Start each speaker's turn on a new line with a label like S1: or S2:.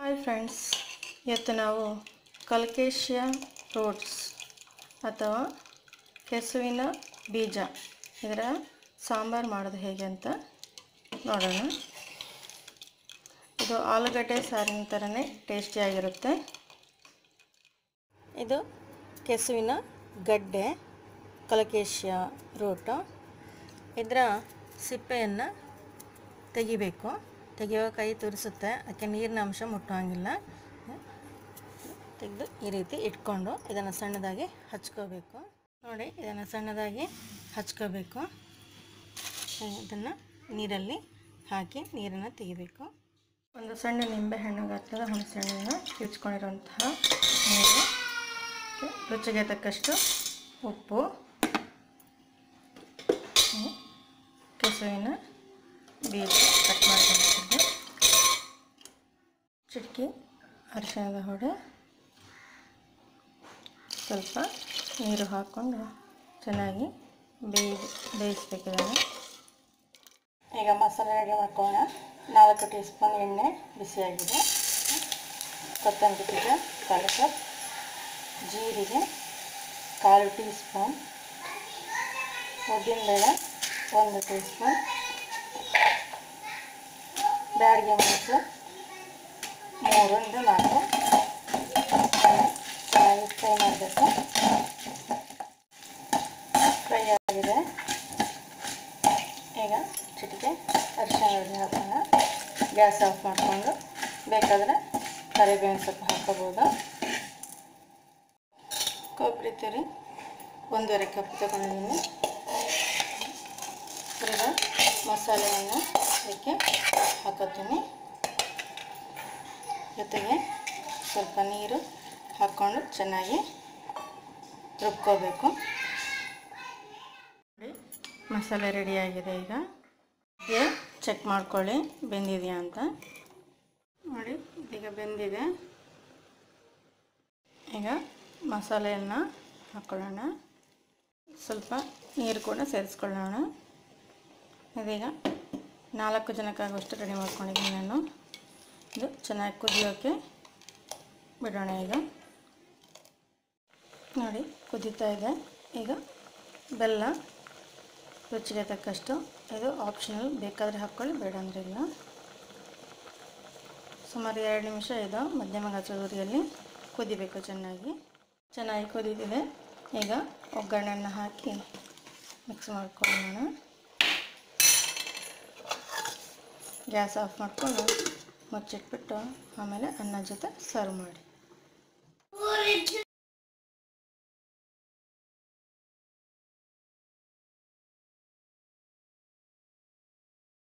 S1: Hi friends ಇವತ್ತು ನಾವು ಕಲ್ಕೇಶಿಯ fruits ಅಥವಾ ಕೆಸುವಿನ ಬೀಜ ಇದರ ಸಾಂಬಾರು ಮಾಡೋದು ಹೇಗೆ ಅಂತ ನೋಡೋಣ ಇದು ಆಲೂಗಡ್ಡೆ ಸಾರಿನ ಥರನೇ ಟೇಸ್ಟಿಯಾಗಿರುತ್ತೆ ಇದು ಕೆಸುವಿನ ಗಡ್ಡೆ ಕಲಕೇಶಿಯ ರೂಟು ಇದರ ಸಿಪ್ಪೆಯನ್ನು ತೆಗಿಬೇಕು ತೆಗೆಯುವ ಕೈ ತುರಿಸುತ್ತೆ ಅದಕ್ಕೆ ನೀರಿನ ಅಂಶ ಮುಟ್ಟುವಂಗಿಲ್ಲ ತೆಗೆದು ಈ ರೀತಿ ಇಟ್ಕೊಂಡು ಇದನ್ನು ಸಣ್ಣದಾಗಿ ಹಚ್ಕೋಬೇಕು ನೋಡಿ ಇದನ್ನು ಸಣ್ಣದಾಗಿ ಹಚ್ಕೋಬೇಕು ಇದನ್ನು ನೀರಲ್ಲಿ ಹಾಕಿ ನೀರನ್ನು ತೆಗಿಬೇಕು ಒಂದು ಸಣ್ಣ ನಿಂಬೆ ಹಣ್ಣು ಗಾತ್ರದ ಹುಣಸೆಹಣ್ಣನ್ನು ಕಿಚ್ಕೊಂಡಿರುವಂತಹ ನೀರು ಮತ್ತೆ ರುಚಿಗೆ ತಕ್ಕಷ್ಟು ಉಪ್ಪು ಹ್ಮ್. ಕೆಸುವಿನ ಬೀಜ ಕಟ್ ಮಾಡ್ಕೊಂಡಿದ್ದೆ ಚಿಟಕಿ ಅರಿಶಿಣದ ಹೊಡೆ ಸ್ವಲ್ಪ ನೀರು ಹಾಕ್ಕೊಂಡು ಚೆನ್ನಾಗಿ ಬೇಯಿ ಬೇಯಿಸ್ಬೇಕು ಇದನ್ನು ಈಗ ಮಸಾಲೆ ರೆಡಿ ಮಾಡ್ಕೊಳ್ಳೋಣ ನಾಲ್ಕು ಟೀ ಸ್ಪೂನ್ ಎಣ್ಣೆ ಬಿಸಿಯಾಗಿದೆ ಕೊತ್ತಂಬರಿ ಬೀಜ ಕಾಲು ಕಪ್ ಜೀರಿಗೆ ಕಾಲು ಟೀ ಸ್ಪೂನ್ ಉದ್ದಿನಬೇಳೆ ಒಂದು ಟೀ ಸ್ಪೂನ್ ಬ್ಯಾಡಿಗೆ ಮೆಣಸು ಮೂರಿಂದ ನಾಲ್ಕು ಚೆನ್ನಾಗಿ ಫ್ರೈ ಮಾಡಬೇಕು ಫ್ರೈ ಆಗಿದೆ ಈಗ ಚಿಟಿಕೆ ಅರಿಶಿನ ಹುಡಿ ಹಾಕೋಣ ಗ್ಯಾಸ್ ಆಫ್ ಮಾಡಿಕೊಂಡು ಬೇಕಾದರೆ ಕರಿಬೇವಿನ ಸೊಪ್ಪು ಹಾಕೋಬೋದು ಕೊಬ್ಬರಿ ತುರಿ ಒಂದೂವರೆ ಕಪ್ ತಗೊಂಡಿದ್ದೀನಿ ಈಗ ಮಸಾಲೆಯನ್ನು ಇದಕ್ಕೆ ಹಾಕೋತೀನಿ ಜೊತೆಗೆ ಸ್ವಲ್ಪ ನೀರು ಹಾಕ್ಕೊಂಡು ಚೆನ್ನಾಗಿ ರುಬ್ಕೋಬೇಕು ನೋಡಿ ಮಸಾಲೆ ರೆಡಿಯಾಗಿದೆ ಈಗ ಇದಕ್ಕೆ ಚೆಕ್ ಮಾಡ್ಕೊಳ್ಳಿ ಬೆಂದಿದೆಯಾ ಅಂತ ನೋಡಿ ಇದೀಗ ಬೆಂದಿದೆ ಈಗ ಮಸಾಲೆಯನ್ನು ಹಾಕ್ಕೊಳ್ಳೋಣ ಸ್ವಲ್ಪ ನೀರು ಕೂಡ ಸೇರಿಸ್ಕೊಳ್ಳೋಣ ಇದೀಗ ನಾಲ್ಕು ಜನಕ್ಕಾಗುವಷ್ಟು ರೆಡಿ ಮಾಡ್ಕೊಂಡಿದ್ದೀನಿ ನಾನು ಇದು ಚೆನ್ನಾಗಿ ಕುದಿಯೋಕ್ಕೆ ಬಿಡೋಣ ಈಗ ನೋಡಿ ಕುದೀತಾ ಇದೆ ಈಗ ಬೆಲ್ಲ ರುಚಿಗೆ ತಕ್ಕಷ್ಟು ಇದು ಆಪ್ಷನಲ್ ಬೇಕಾದರೆ ಹಾಕ್ಕೊಳ್ಳಿ ಬೇಡ ಅಂದರೆ ಇಲ್ಲ ಸುಮಾರು ಎರಡು ನಿಮಿಷ ಇದು ಮಧ್ಯಮ ಗಾತ್ರದ ಉರಿಯಲ್ಲಿ ಕುದಿಬೇಕು ಚೆನ್ನಾಗಿ ಚೆನ್ನಾಗಿ ಕುದೀತಿದೆ ಈಗ ಒಗ್ಗರಣೆಯನ್ನು ಹಾಕಿ ಮಿಕ್ಸ್ ಮಾಡ್ಕೊಳ್ಳೋಣ ಗ್ಯಾಸ್ ಆಫ್ ಮಾಡಿಕೊಂಡು ಮುಚ್ಚಿಟ್ಬಿಟ್ಟು ಆಮೇಲೆ ಅನ್ನ ಜೊತೆ ಸರ್ವ್ ಮಾಡಿ